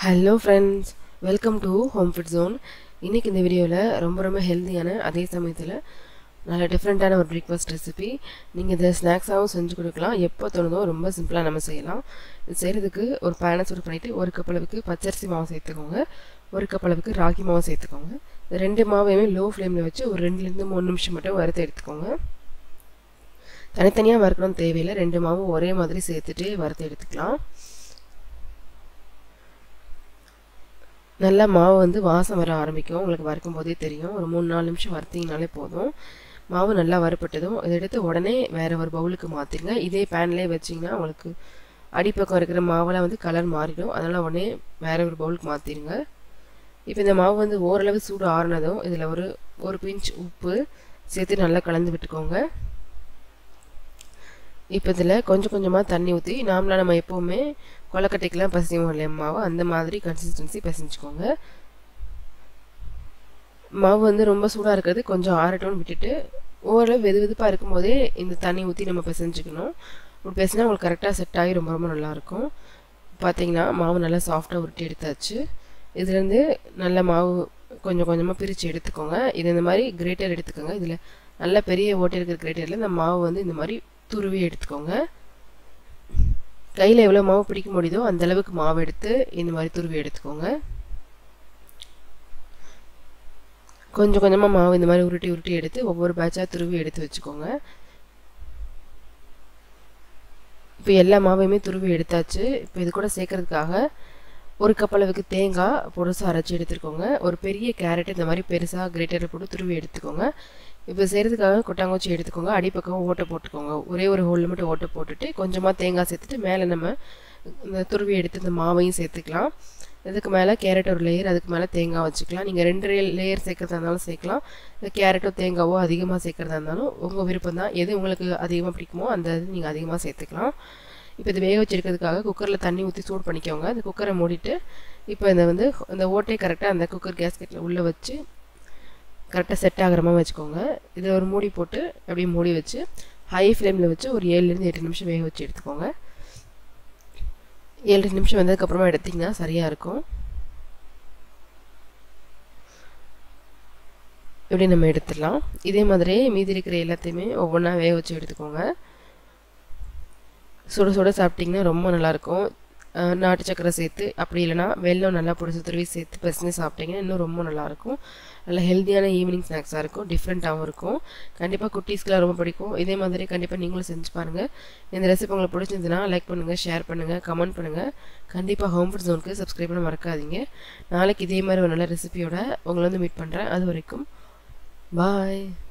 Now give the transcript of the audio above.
hello friends welcome to home food zone இன்றைக்கி இந்த வீடியோவில் ரொம்ப ரொம்ப ஹெல்த்தியான அதே சமயத்தில் நல்ல டிஃப்ரெண்ட்டான ஒரு பிரேக்ஃபாஸ்ட் ரெசிபி நீங்கள் இதை ஸ்நாக்ஸாகவும் செஞ்சு கொடுக்கலாம் எப்போ தோணுதோ ரொம்ப சிம்பிளாக நம்ம செய்யலாம் இது செய்கிறதுக்கு ஒரு பேனை சூடு பண்ணிவிட்டு ஒரு கப் அளவுக்கு பச்சரிசி மாவு சேர்த்துக்கோங்க ஒரு கப் அளவுக்கு ராகி மாவு சேர்த்துக்கோங்க இந்த ரெண்டு மாவையுமே லோ ஃப்ளேமில் வச்சு ஒரு ரெண்டுலேருந்து மூணு நிமிஷம் மட்டும் வறுத்து எடுத்துக்கோங்க தனித்தனியாக வறுக்கணும்னு தேவையில்லை ரெண்டு மாவும் ஒரே மாதிரி சேர்த்துட்டு வறுத்து எடுத்துக்கலாம் நல்லா மாவு வந்து வாசம் வர ஆரம்பிக்கும் உங்களுக்கு வறுக்கும் போதே தெரியும் ஒரு மூணு நாலு நிமிஷம் வறுத்தீங்கனாலே போதும் மாவு நல்லா வறுப்பட்டதும் இதை எடுத்து உடனே வேறு ஒரு பவுலுக்கு மாற்றிடுங்க இதே பேன்லேயே வச்சிங்கன்னா உங்களுக்கு அடிப்பக்கம் இருக்கிற மாவெல்லாம் வந்து கலர் மாறிடும் அதனால் உடனே வேறு ஒரு பவுலுக்கு மாற்றிடுங்க இப்போ இந்த மாவு வந்து ஓரளவு சூடு ஆறுனதும் இதில் ஒரு ஒரு பிஞ்ச் உப்பு சேர்த்து நல்லா கலந்து விட்டுக்கோங்க இப்போ இதில் கொஞ்சம் கொஞ்சமாக தண்ணி ஊற்றி நாமளாக நம்ம எப்போவுமே கொலக்கட்டைக்கெலாம் பசிவோம் இல்லையா மாவு அந்த மாதிரி கன்சிஸ்டன்சி பிசைஞ்சுக்கோங்க மாவு வந்து ரொம்ப சூடாக இருக்கிறது கொஞ்சம் ஆறட்டும்னு விட்டுட்டு ஓரளவு வெது வெதுப்பாக இருக்கும்போதே இந்த தண்ணி ஊற்றி நம்ம பிசைஞ்சுக்கணும் இப்படி பேசினா உங்களுக்கு கரெக்டாக செட் ஆகி ரொம்ப ரொம்ப நல்லாயிருக்கும் பார்த்தீங்கன்னா மாவு நல்லா சாஃப்டாக உருட்டி எடுத்தாச்சு இதுலேருந்து நல்ல மாவு கொஞ்சம் கொஞ்சமாக பிரித்து எடுத்துக்கோங்க இது இந்த மாதிரி கிரேட்டர் எடுத்துக்கோங்க இதில் நல்ல பெரிய ஓட்டை இருக்கிற கிரேட்டரில் இந்த மாவு வந்து இந்த மாதிரி துருவி எடுத்துக்கோங்க கையில் எவ்வளோ மாவு பிடிக்க முடியுதோ அந்த அளவுக்கு மாவு எடுத்து இந்த மாதிரி துருவி எடுத்துக்கோங்க கொஞ்சம் கொஞ்சமாக மாவு இந்த மாதிரி உருட்டி உருட்டி எடுத்து ஒவ்வொரு பேட்சாக துருவி எடுத்து வச்சுக்கோங்க இப்போ எல்லா மாவையுமே துருவி எடுத்தாச்சு இப்போ இது கூட சேர்க்கறதுக்காக ஒரு கப் அளவுக்கு தேங்காய் பொருசாக அரைச்சி எடுத்துருக்கோங்க ஒரு பெரிய கேரட் இந்த மாதிரி பெருசாக கிரேட்டரில் போட்டு துருவி எடுத்துக்கோங்க இப்போ செய்கிறதுக்காக கொட்டாங்குச்சி எடுத்துக்கோங்க அடிப்பக்கம் ஓட்டை போட்டுக்கோங்க ஒரே ஒரு ஹோலில் மட்டும் ஓட்டை போட்டுட்டு கொஞ்சமாக தேங்காய் சேர்த்துட்டு மேலே நம்ம இந்த துருவி எடுத்து இந்த மாவையும் சேர்த்துக்கலாம் இதுக்கு மேலே கேரட் ஒரு லேயர் அதுக்கு மேலே தேங்காய் வச்சுக்கலாம் நீங்கள் ரெண்டு லேயர் சேர்க்கறதா இருந்தாலும் சேர்க்கலாம் இந்த கேரட்டோ தேங்காவோ அதிகமாக சேர்க்கறதா இருந்தாலும் உங்கள் விருப்பம் தான் எது உங்களுக்கு அதிகமாக பிடிக்குமோ அந்த இது நீங்கள் அதிகமாக சேர்த்துக்கலாம் இப்போ இது வேக வச்சிருக்கிறதுக்காக குக்கரில் தண்ணி ஊற்றி சூடு பண்ணிக்கோங்க அந்த குக்கரை மூடிட்டு இப்போ இந்த வந்து இந்த ஓட்டை கரெக்டாக அந்த குக்கர் கேஸ்கெட்டில் உள்ளே வச்சு கரெக்டாக செட் ஆகிற மாதிரி வச்சுக்கோங்க இதை ஒரு மூடி போட்டு அப்படியே மூடி வச்சு ஹை ஃப்ளேமில் வச்சு ஒரு ஏழுலேருந்து எட்டு நிமிஷம் வேக வச்சு எடுத்துக்கோங்க ஏழு நிமிஷம் வந்ததுக்கப்புறமா எடுத்திங்கன்னா சரியாக இருக்கும் இப்படி நம்ம எடுத்துடலாம் இதே மாதிரி மீதி இருக்கிற எல்லாத்தையுமே ஒவ்வொன்றா வேக வச்சு எடுத்துக்கோங்க சுட சுட சாப்பிட்டிங்கன்னா ரொம்ப நல்லாயிருக்கும் நாட்டு சக்கரை சேர்த்து அப்படி இல்லைனா வெள்ளம் நல்லா பிடிச்சி துருவி சேர்த்து பசங்க சாப்பிட்டிங்கன்னா இன்னும் ரொம்ப நல்லாயிருக்கும் நல்ல ஹெல்த்தியான ஈவினிங் ஸ்நாக்ஸாக இருக்கும் டிஃப்ரெண்ட்டாகவும் இருக்கும் கண்டிப்பாக குட்டீஸ்க்குலாம் ரொம்ப பிடிக்கும் இதே மாதிரி கண்டிப்பாக நீங்களும் செஞ்சு பாருங்கள் இந்த ரெசிபி உங்களுக்கு பிடிச்சிருந்துன்னா லைக் பண்ணுங்கள் ஷேர் பண்ணுங்கள் கமெண்ட் பண்ணுங்கள் கண்டிப்பாக ஹோம் ஃபுட் ஜோனுக்கு சப்ஸ்கிரைப் பண்ண மறக்காதீங்க நாளைக்கு இதே மாதிரி ஒரு நல்ல ரெசிபியோட உங்களை வந்து மீட் பண்ணுறேன் அது வரைக்கும் பாய்